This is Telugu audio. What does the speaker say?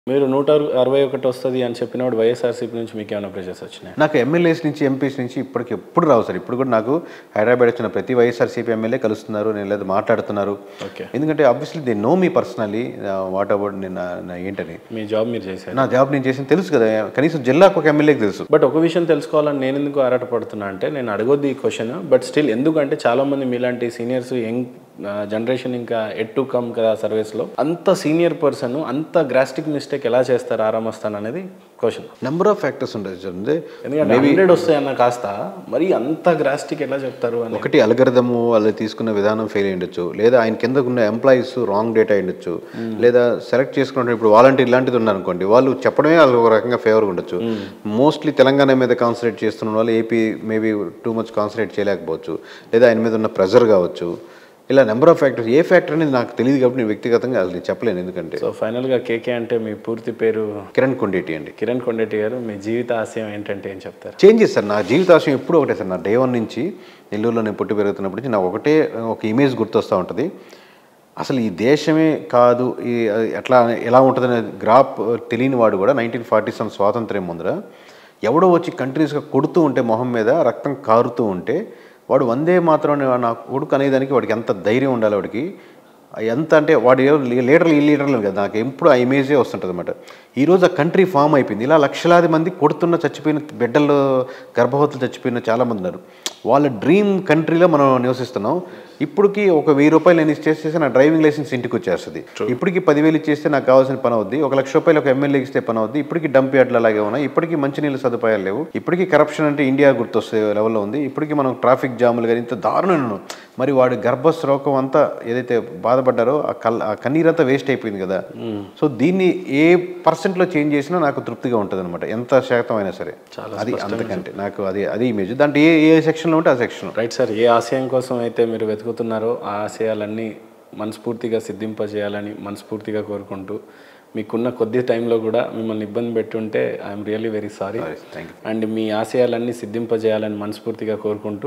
మీరు నూట అరు- అరవై ఒకటి వస్తుంది అని చెప్పినప్పుడు వైఎస్ఆర్సీపీ నుంచి మీకు ఏమైనా ప్రెషర్స్ వచ్చినాయి నాకు ఎమ్మెల్యేస్ నుంచి ఎంపీస్ నుంచి ఇప్పటికి ఎప్పుడు రావు సార్ ఇప్పుడు కూడా నాకు హైదరాబాద్ వచ్చిన ప్రతి వైఎస్ఆర్సీపీ ఎమ్మెల్యే కలుస్తున్నారు నేను లేదా మాట్లాడుతున్నారు ఓకే ఎందుకంటే obviously they know me personally what about నేను నా- నా ఏంటని మీ జాబ్ మీరు చేశారు నా జాబ్ నేను చేసిన తెలుసు కదా కనీసం జిల్లాకు ఒక ఎమ్మెల్యేకి తెలుసు బట్ ఒక విషయం తెలుసుకోవాలని నేను ఎందుకు ఆరాటపడుతున్నా అంటే నేను అడగొద్దు ఈ క్వశ్చన్ బట్ స్టిల్ ఎందుకంటే చాలా మంది మీలాంటి సీనియర్స్ యంగ్ జనరేషన్ ఇంకా ఎట్ టు కమ్ కదా సర్వీస్లో అంత సీనియర్ పర్సన్ అంత గ్రాస్టిక్ మిస్టేక్ ఎలా చేస్తారు ఆరామస్తాన్ అనేది క్వశ్చన్ నెంబర్ ఆఫ్ ఫ్యాక్టర్స్ ఉంటాయి సార్ అంటే ఎందుకంటే హండ్రెడ్ వస్తాయన్న కాస్త మరి అంత గ్రాస్టిక్ ఎలా చెప్తారు అని ఒకటి అలగరదము వాళ్ళు తీసుకున్న విధానం ఫెయిల్ అయి ఉండొచ్చు లేదా ఆయన కింద ఉన్న ఎంప్లాయీస్ రాంగ్ డేటా అయి ఉండొచ్చు లేదా సెలెక్ట్ చేసుకున్న ఇప్పుడు వాలంటీర్ ఇలాంటిది ఉన్నారనుకోండి వాళ్ళు చెప్పడమే వాళ్ళు ఒక రకంగా ఫేవర్ ఉండొచ్చు మోస్ట్లీ తెలంగాణ మీద కాన్సన్ట్రేట్ చేస్తున్న వాళ్ళు AP maybe too much concentrate చేయలేకపోవచ్చు లేదా ఆయన మీద ఉన్న ప్రెజర్ కావచ్చు ఇలా నెంబర్ ఆఫ్ ఫ్యాక్టర్స్ ఏ ఫ్యాక్టర్ అనేది నాకు తెలియదు కాబట్టి నేను వ్యక్తిగతంగా అది నేను చెప్పలేను ఎందుకంటే సో ఫైనల్గా కేకే అంటే మీ పూర్తి పేరు కిరణ్ కొండేటి అండి కిరణ్ కొండెట్టి గారు మీ జీవిత ఆశయం ఏంటంటే ఏం చెప్తారు చేంజెస్ సార్ నా జీవితాశయం ఎప్పుడూ ఒకటే సార్ నా డే వన్ నుంచి నెల్లూరులో నేను పుట్టి పెరుగుతున్నప్పటి నుంచి నాకు ఒకటే ఒక ఇమేజ్ గుర్తొస్తూ ఉంటుంది అసలు ఈ దేశమే కాదు ఈ ఎట్లా ఎలా ఉంటుందనే గ్రాప్ తెలియని వాడు కూడా నైన్టీన్ ఫార్టీ సెవెన్ స్వాతంత్ర్యం ముందర ఎవడో వచ్చి కంటిన్యూస్గా కొడుతూ ఉంటే మొహం మీద రక్తం కారుతూ ఉంటే వాడు వందే మాత్రం నా కొడుకు అనేదానికి వాడికి ఎంత ధైర్యం ఉండాలి వాడికి ఎంత అంటే వాడు లీడర్లు ఈ లీడర్లు కదా నాకు ఎప్పుడు ఆ ఇమేజే వస్తుంటుంది అనమాట ఈరోజు ఆ కంట్రీ ఫామ్ అయిపోయింది ఇలా లక్షలాది మంది కొడుతున్న చచ్చిపోయిన బిడ్డలు గర్భవతులు చచ్చిపోయిన చాలామంది ఉన్నారు వాళ్ళ డ్రీమ్ కంట్రీలో మనం నివసిస్తున్నాం ఇప్పటికి ఒక వెయ్యి రూపాయలు నేను ఇచ్చేస్తే నా డ్రైవింగ్ లైసెన్స్ ఇంటికి వచ్చేస్తుంది ఇప్పటికి పదివేలు ఇచ్చేస్తే నాకు కావాల్సిన పని అవుద్ది ఒక లక్ష రూపాయలు ఒక ఎమ్మెల్యేకి ఇస్తే పని అవుద్ది ఇప్పటికి డంప్ యార్డ్లు అలాగే ఉన్నాయి ఇప్పటికీ మంచినీళ్ళ సదుపాయాలు లేవు ఇప్పటికీ కరప్షన్ అంటే ఇండియా గుర్తొస్తే లెవెల్లో ఉంది ఇప్పటికీ మనం ట్రాఫిక్ జాములు కానీ ఇంత దారుణం మరి వాడి గర్భస్రోకం అంతా ఏదైతే బాధపడ్డారో ఆ కల్ ఆ కన్నీరంతా వేస్ట్ అయిపోయింది కదా సో దీన్ని ఏ పర్సెంట్లో చేంజ్ చేసినా నాకు తృప్తిగా ఉంటుంది అనమాట ఎంత శాతం అయినా సరే అది అంతకంటే నాకు అది అది ఇమేజ్ దాంట్లో ఏ ఏ సెక్షన్లో ఉంటే ఆ సెక్షన్ రైట్ సార్ ఏ ఆశయం కోసం అయితే మీరు వెతుకుతున్నారో ఆ ఆశయాలన్నీ మనస్ఫూర్తిగా సిద్ధింపజేయాలని మనస్ఫూర్తిగా కోరుకుంటూ మీకున్న కొద్ది టైంలో కూడా మిమ్మల్ని ఇబ్బంది పెట్టుంటే I'm really very sorry thank you and మీ ఆశయాలన్నీ సిద్ధింపజేయాలని మనస్ఫూర్తిగా కోరుకుంటూ